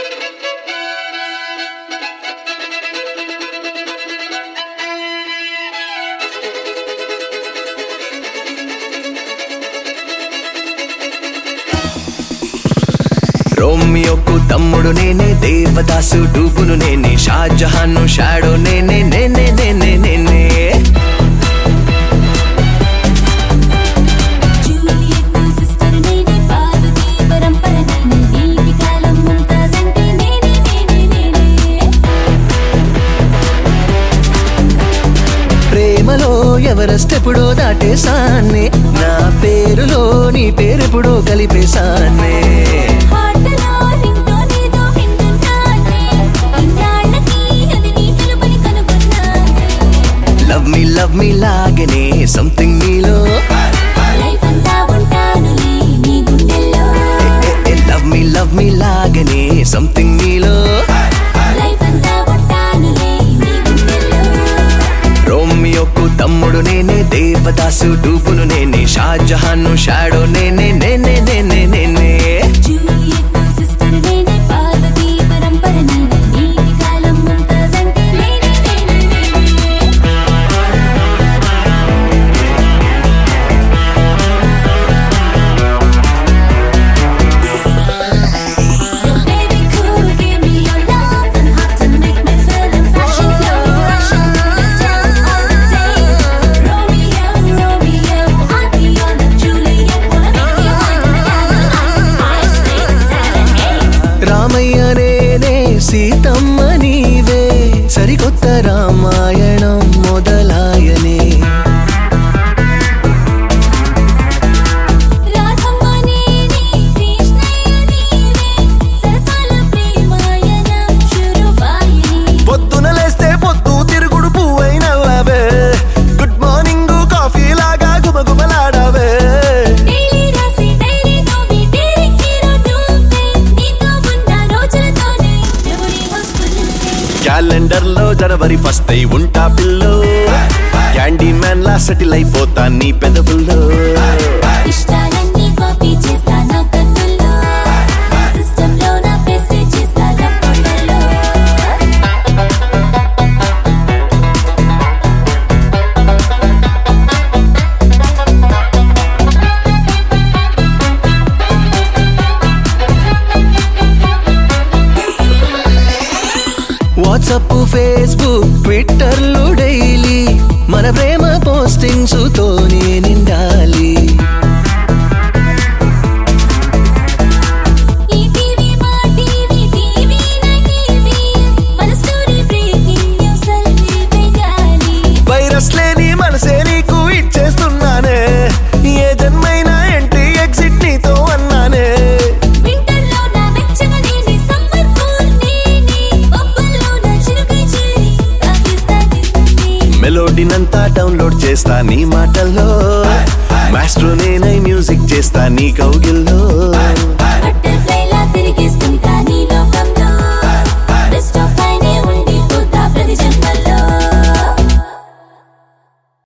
రోమియోకు తమ్ముడు నేనే దేవదాసు డూబును నేనే షాజహాన్ షాడో నేనే నేనే నేనే నేనే జూలియట్ సిస్టర్ నేనే పార్వతి పరంపర నేనే నీటి కాలం ముంతాజ్ అంటే నేనే నేనే నేనే ప్రేమలో ఎవరెస్ట్ ఎప్పుడో దాటేసానే నా పేరులో నీ పేరెప్పుడో కలిపేశానే హార్ట్లో రింగ్టోన్ ఏదో వింటున్నానే ఇన్నాళ్ళకి అది నీ పిలుపుని కనుగొన్నానే లవ్ మీ లవ్ మీ లాగనే సంథింగ్ నీలో లైఫ్ అంతా ఉంటానులే నీ గుండెల్లో లవ్ మీ లవ్ మీ లాగనే సంథింగ్ నీలో లైఫ్ అంతా ఉంటానులే నీ గుండెల్లో రోమియోకు తమ్ముడు నేనే దేవదాసు డూబును నేనే షాజహాన్ షాడో నేనే నేనే నేనే నేనే జూలియట్ సిస్టర్ నేనే పార్వతి పరంపర నేనే నీటి కాలం ముంతాజ్ అంటే నేనే నేనే నేనే Baby cool, give me your love and hot to make me feel in fashion flow. Russian, let's dance all day. Romeo, Romeo, I'll be your love, Juliet. Wanna make me wine in the candlelight. Five, six, seven, eight. Ramayya నేనే సీతమ్మ నీవే సరికొత్త రామాయణం మొదలాయనే రాధమ్మ నేనే, కృష్ణయ్య నీవే. సరసాల ప్రేమాయణం శురువాయని. పొద్దున లేస్తే పొద్దు తిరుగుడు పువ్వైనవ్వవే గుడ్ మార్నింగ్ కాఫీ లాగా గుమగుమలాడవే డైలీ రాసి డైలీ నవ్వి డైరీ హీరో నువ్వే. నీతో ఉన్న రోజులతోనే మెమరీ హౌస్ఫుల్ క్యాలెండర్ లో జనవరి ఫస్ట్ అయి ఉంటా పిల్లో క్యాండీ మ్యాన్ లా సెటిల్ అయిపోతా నీ పెదవుల్లో ఇష్టాలన్నీ కాపీ చేస్తా నా కన్నుల్లో సిస్టమ్ లో నా పేస్ట్ చేస్తా నా ఫోటోలో వాట్సప్ ఫేస్బుక్ ట్విట్టర్లు డైలీ మన ప్రేమ పోస్టింగ్స్ తోనే నిండాలి ఈ టీవీ మా టీవీ టీవీ నా టీవీ మన స్టోరీ బ్రేకింగ్ న్యూస్ అల్లి వేయాలి వైరస్ లేని మనసే నీకు ఇచ్చేస్తున్నానే ఏ జన్మైనా ఎంట్రీ ఎగ్జిట్ నీతో అన్నానే వింటర్ లో నా వెచ్చగా నేనే సమ్మర్ కూల్ నేనే పబ్బుల్లో నా చిరుకై చేరి పాకిస్తాన్ మెలోడీనంతా డౌన్లోడ్ చేస్తా నీ మాటల్లో మాస్టర్ నేనై మ్యూజిక్ చేస్తా నీ కౌగిల్లో